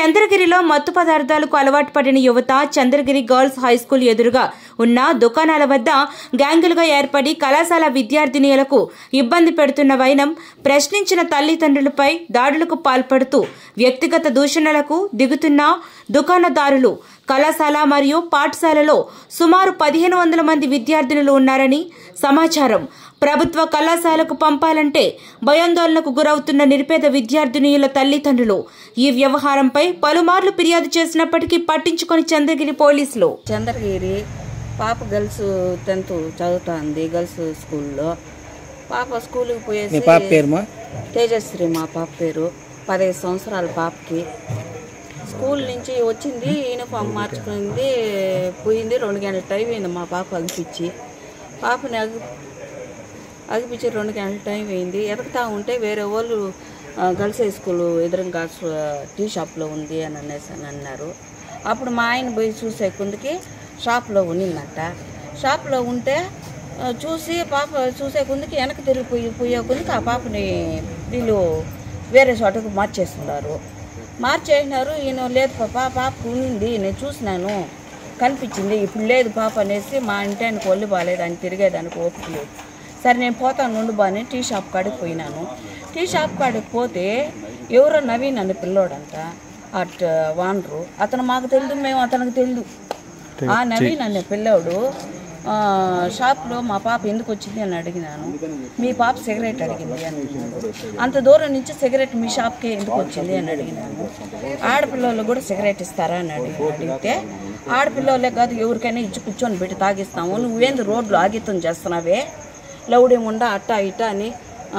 చంద్రగిరిలో మత్తు పదార్థాలకు అలవాటు పడిన యువత చంద్రగిరి గర్ల్స్ హై స్కూల్ ఎదురుగా ఉన్న దుకాణాల వద్ద గ్యాంగులుగా ఏర్పడి కళాశాల విద్యార్థినియులకు ఇబ్బంది పెడుతున్న వైనం ప్రశ్నించిన తల్లిదండ్రులపై దాడులకు పాల్పడుతూ వ్యక్తిగత దూషణలకు దిగుతున్న దుకాణదారులు కళాశాల మరియు పాఠశాలలో సుమారు పదిహేను వందల మంది విద్యార్థినులు ఉన్నారని సమాచారం ప్రభుత్వ కళాశాలకు పంపాలంటే భయాందోళనకు గురవుతున్న నిరుపేద విద్యార్థినియుల తల్లిదండ్రులు ఈ వ్యవహారంపై పలుమార్లు ఫిర్యాదు చేసినప్పటికీ పట్టించుకొని చంద్రగిరి పోలీసులు చంద్రగిరి పాప గర్ల్స్ టెన్త్ చదువుతుంది గర్ల్స్ స్కూల్లో పాప స్కూల్కి మీ పోయేసి పాప పేరుమా తేజశ్రీ మా పాప పేరు పదహైదు సంవత్సరాల పాపకి స్కూల్ నుంచి వచ్చింది యూనిఫామ్ మార్చుకుంది పోయింది రెండు గంటల టైం అయింది మా పాప అగిపించి పాపని అగి అగిపించి రెండు గంటల టైం అయింది ఎదుగుతా ఉంటే వేరే వాళ్ళు ఆ, గర్ల్స్ హై స్కూల్ ఎదురుగా టీ షాప్లో ఉంది అని అనేసి అని అన్నారు అప్పుడు మా ఆయన పోయి చూసే కొందుకి షాప్లో ఉన్నిందంట షాప్లో ఉంటే ఆ, చూసి పాప చూసే కొందుకి వెనక్కి తిరిగిపోయి పోయే కొందుకి ఆ పాపని వీళ్ళు వేరే చోటకు మార్చేస్తున్నారు మార్చేసినారు ఈయన లేదు పాప పాప ఉంది నేను చూసినాను కనిపించింది ఇప్పుడు లేదు పాప అనేసి మా ఇంటి ఆయనకు ఒళ్ళు బాగాలేదు అని తిరిగేదానికి ఓపిక లేదు సరే నేను పోతాను నుండి బాని టీ షాప్ కాడికి పోయినాను టీ షాప్ కాడికి పోతే ఎవరో నవీన్ అనే పిల్లోడంట అట్ వానరు అతను మాకు తెలియదు మేము అతనికి తెలియదు ఆ నవీన్ అనే పిల్లోడు ఆ, షాప్లో మా పాప ఎందుకు వచ్చింది అని అడిగినాను మీ పాప సిగరెట్ అడిగింది అంటున్నాడు అంత దూరం నుంచి సిగరెట్ మీ షాప్కి ఎందుకు వచ్చింది అని అడిగినాను ఆడపిల్లలు కూడా సిగరెట్ ఇస్తారా అని అడిగి అడిగితే ఆడపిల్లలే కాదు ఎవరికైనా ఇచ్చి కూర్చొని పెట్టి తాగిస్తాము నువ్వేంది రోడ్లు ఆగితం చేస్తున్నావే లౌడి ముండ అట్ట ఇట్ట అని ఆ,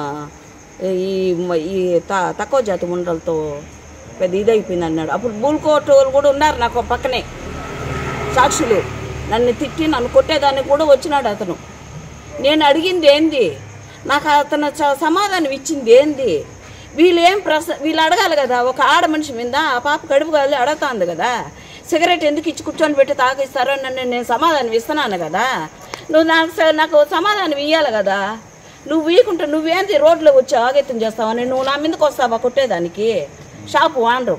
ఈ మ- ఈ త- తక్కువ జాతి ముండలతో పెద్ద ఇదైపోయింది అన్నాడు అప్పుడు బూల్కోట్ వాళ్ళు కూడా ఉన్నారు నాకు ఒక పక్కనే సాక్షులు నన్ను తిట్టి నన్ను కొట్టేదానికి కూడా వచ్చినాడు అతను నేను అడిగింది ఏంది నాకు అతను చ- సమాధానం ఇచ్చింది ఏంది వీళ్ళు ఏం ప్రస వీళ్ళు అడగాలి కదా ఒక ఆడ మనిషి మీద ఆ పాప కడుపు కాదు అడుగుతాంది కదా సిగరెట్ ఎందుకు ఇచ్చి కూర్చొని పెట్టి తాగిస్తారో నన్ను నేను సమాధానం ఇస్తున్నాను కదా నువ్వు నాకు స- నాకు సమాధానం ఇవ్వాలి కదా నువ్వు వీకుంటే నువ్వేంది రోడ్లో వచ్చి ఆగేతం చేస్తావని నువ్వు నా మీదకి వస్తావా కొట్టేదానికి షాపు వాండ్రు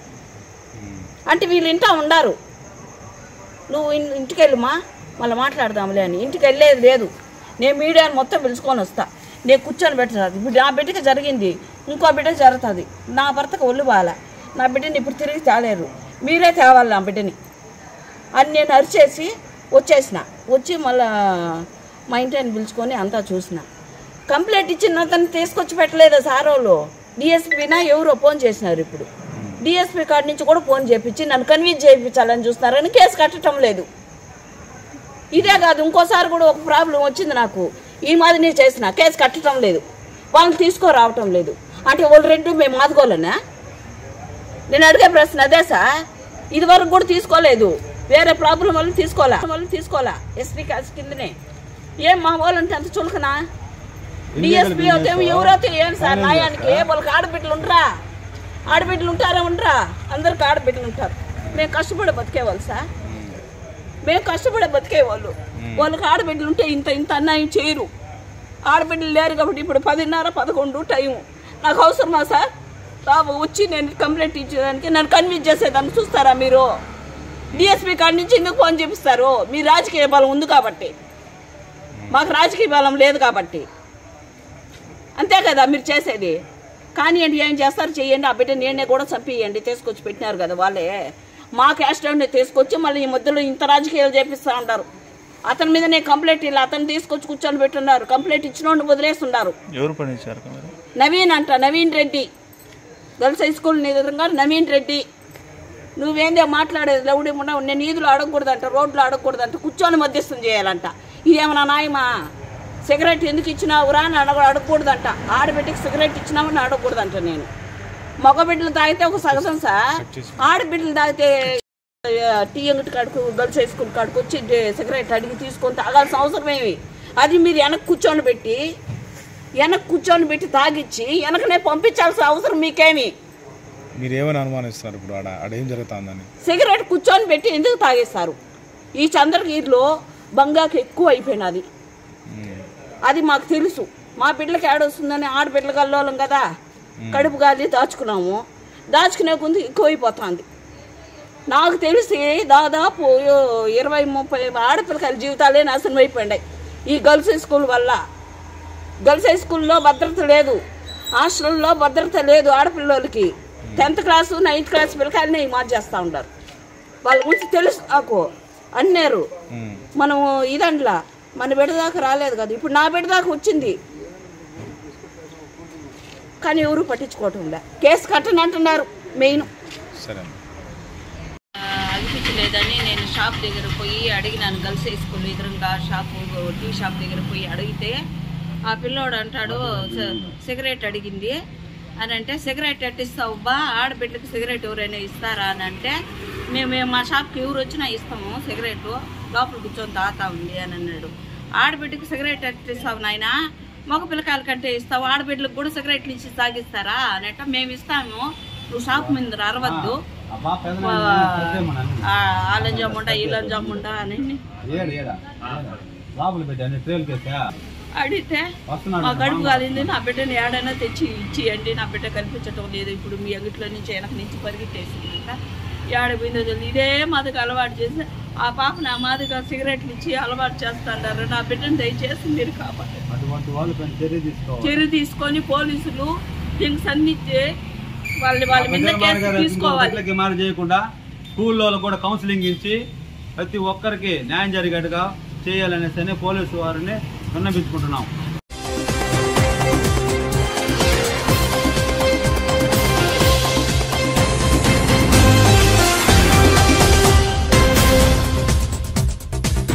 అంటే వీళ్ళు ఇంటా ఉండారు నువ్వు ఇన్- ఇంటికి వెళ్ళుమా మళ్ళీ మాట్లాడదాంలే అని ఇంటికి వెళ్ళేది లేదు నేను మీడియాని మొత్తం పిలుచుకొని వస్తా నేను కూర్చొని పెట్టరాదు ఇప్పుడు నా బిడ్డకి జరిగింది ఇంకో బిడ్డకి జరుగుతుంది నా భర్తకు ఒళ్ళు బాల నా బిడ్డని ఇప్పుడు తిరిగి తేలేరు మీరే తేవాలి నా బిడ్డని అని నేను అరిచేసి వచ్చేసిన వచ్చి మళ్ళా మా ఇంటిని పిలుచుకొని అంతా చూసిన కంప్లైంట్ ఇచ్చిన అతను తీసుకొచ్చి పెట్టలేదు సార్ వాళ్ళు డిఎస్పీనా ఎవరో ఫోన్ చేసినారు ఇప్పుడు డిఎస్పీ కాడి నుంచి కూడా ఫోన్ చేపించి నన్ను కన్విన్స్ చేయించాలని చూస్తున్నారని కేసు కట్టడం లేదు ఇదే కాదు ఇంకోసారి కూడా ఒక ప్రాబ్లం వచ్చింది నాకు ఈ మాదిరి చేసిన కేసు కట్టడం లేదు వాళ్ళని తీసుకురావటం లేదు అంటే వాళ్ళు రెండు మేము మాదుకోలేనా నేను అడిగే ప్రశ్న అదే సార్ ఇది వరకు కూడా తీసుకోలేదు వేరే ప్రాబ్లం వల్ల తీసుకోలే వల్ల తీసుకోలే ఎస్పీ కాస్ కిందనే ఏం మా వాళ్ళంటే అంత చులకనా డిఎస్పీ అయితే ఎవరో తెలియదు సార్ న్యాయానికి వాళ్ళకి ఆడబిడ్డలు ఉండరా ఆడబిడ్డలు ఉంటారా ఉండరా అందరికి ఆడబిడ్డలు ఉంటారు మేము కష్టపడి బతికేవాళ్ళు సార్ మేము కష్టపడే బతికేవాళ్ళు వాళ్ళకి ఆడబిడ్డలు ఉంటే ఇంత ఇంత అన్యాయం చేయరు ఆడబిడ్డలు లేరు కాబట్టి ఇప్పుడు పదిన్నర పదకొండు టైం నాకు అవసరమా సార్ బాబు వచ్చి నేను కంప్లైంట్ ఇచ్చేదానికి నన్ను కన్విన్స్ చేసేదాన్ని చూస్తారా మీరు డిఎస్పీ కాడి నుంచి ఎందుకు ఫోన్ చేపిస్తారు మీ రాజకీయ బలం ఉంది కాబట్టి మాకు రాజకీయ బలం లేదు కాబట్టి అంతే కదా మీరు చేసేది కానీ ఏంటి ఏం చేస్తారు చెయ్యండి ఆ బిడ్డ నేనే కూడా చంపియండి తీసుకొచ్చి పెట్టినారు కదా వాళ్ళే మా క్యాస్ట్ తీసుకొచ్చి మళ్ళీ ఈ మధ్యలో ఇంత రాజకీయాలు చేపిస్తూ ఉంటారు అతని మీద నేను కంప్లైంట్ ఇలా అతను తీసుకొచ్చి కూర్చొని పెట్టున్నారు కంప్లైంట్ ఇచ్చినోడిని వదిలేస్తున్నారు ఎవరు పనిచారు మీరు నవీన్ అంట Naveen Reddy girls high school ఎదురుగా నవీన్ రెడ్డి నువ్వేందే మాట్లాడేది లౌడి ఉండ నేను ఈదులు అడగకూడదంట రోడ్లు అడగకూడదంట కూర్చొని మధ్యస్థం చేయాలంట ఇదేమన్నా నాయమా సిగరెట్ ఎందుకు ఇచ్చినావురా అని అడగ అడగకూడదంట ఆడబిడ్డకి సిగరెట్ ఇచ్చినామని అడగకూడదంట నేను మగ బిడ్డలు తాగితే ఒక సగసం సార్ ఆడబిడ్డలు తాగితే ఆ, టీ అంగటి కాడుకు గర్ల్స్ హై స్కూల్ కాడుకు వచ్చి డే- సిగరెట్ అడిగి తీసుకొని తాగాల్సిన అవసరం ఏమి అది మీరు వెనక్కి కూర్చొని పెట్టి వెనక్కి కూర్చొని పెట్టి తాగిచ్చి వెనకనే పంపించాల్సిన అవసరం మీకేమి మీరు ఏమని అనుమానిస్తున్నారు ఇప్పుడు ఆడ ఆడ ఏం జరుగుతుందని సిగరెట్ కూర్చొని పెట్టి ఎందుకు తాగేస్తారు ఈ చంద్రగిరిలో బంగాకు ఎక్కువ అయిపోయినది అది మాకు తెలుసు మా బిడ్డలకి ఏడొస్తుందని ఆడబిడ్డల కల్లోలం కదా కడుపు గాలి దాచుకున్నాము దాచుకునే కొంది ఎక్కువైపోతుంది నాకు తెలిసి దాదాపు ఇరవై ముప్పై ఆడపిల్లకాయల జీవితాలే నాశనం అయిపోయినాయి ఈ గర్ల్స్ స్కూల్ వల్ల గర్ల్స్ హై స్కూల్లో భద్రత లేదు హాస్టల్లో భద్రత లేదు ఆడపిల్లలకి టెన్త్ క్లాసు నైన్త్ క్లాస్ పిల్లకాయలనే మార్చేస్తూ ఉంటారు వాళ్ళ గురించి తెలుసు నాకు అన్నారు ఉమ్. మనం ఇదండ్లా మన బిడ్డ దాకా రాలేదు కదా ఇప్పుడు నా బిడ్డ దాకా వచ్చింది కానీ ఎవరు పట్టించుకోవటం లే కేసు కట్టని అంటున్నారు మెయిన్ సరే అమ్మ. అనిపించలేదని నేను షాప్ దగ్గర పోయి అడిగినాను గర్ల్స్ హై స్కూల్ ఎదురుగా షాపు టీ షాప్ దగ్గర పోయి అడిగితే ఆ పిల్లోడు అంటాడు "స- సిగరెట్ అడిగింది అని అంటే సిగరెట్ ఎట్టిస్తావు బా ఆడబిడ్డకి సిగరెట్ ఎవరైనా ఇస్తారా అని అంటే మేము మేము మా షాప్కి ఎవరు వచ్చినా ఇస్తాము సిగరెట్ లోపల కూర్చొని తాగుతా ఉంది అని అన్నాడు ఆడబిడ్డకి సిగరెట్ ఎట్టిస్తావు నాయనా మగ పిల్లకాయల కంటే ఇస్తావు ఆడబిడ్డలకు కూడా సిగరెట్లు ఇచ్చి తాగిస్తారా అన్నట్టు మేము ఇస్తాము నువ్వు షాప్ మీద అరవద్దు ఆలంజాముండా ఈలంజాముండా అని లోపల పెట్టాను ట్రైల్ కేసా అడిగితే వస్తున్నాడు మా గడుపు కాలింది నా బిడ్డని ఏడైనా తెచ్చి ఇచ్చియండి నా బిడ్డ కనిపించటం లేదు ఇప్పుడు మీ అంగిట్లో నుంచి వెనక నుంచి పరిగెట్టేసిందంట ఏడపోయిందో తెలియదు ఇదే మాదిగా అలవాటు చేసి ఆ పాప నా మాదిగా సిగరెట్లు ఇచ్చి అలవాటు చేస్తాడారు నా బిడ్డను దయచేసి మీరు కాపాడు అటువంటి వాళ్ళు పైన చర్య తీసుకోవాలి చర్య తీసుకొని పోలీసులు దీనికి సంధించి వాళ్ళ వాళ్ళ మీద కేసు తీసుకోవాలి బిడ్డలకి మారి చేయకుండా స్కూల్లో కూడా కౌన్సిలింగ్ ఇచ్చి ప్రతి ఒక్కరికి న్యాయం జరిగేట్టుగా చేయాలనేసి పోలీసు వారిని విన్నపించుకుంటున్నాం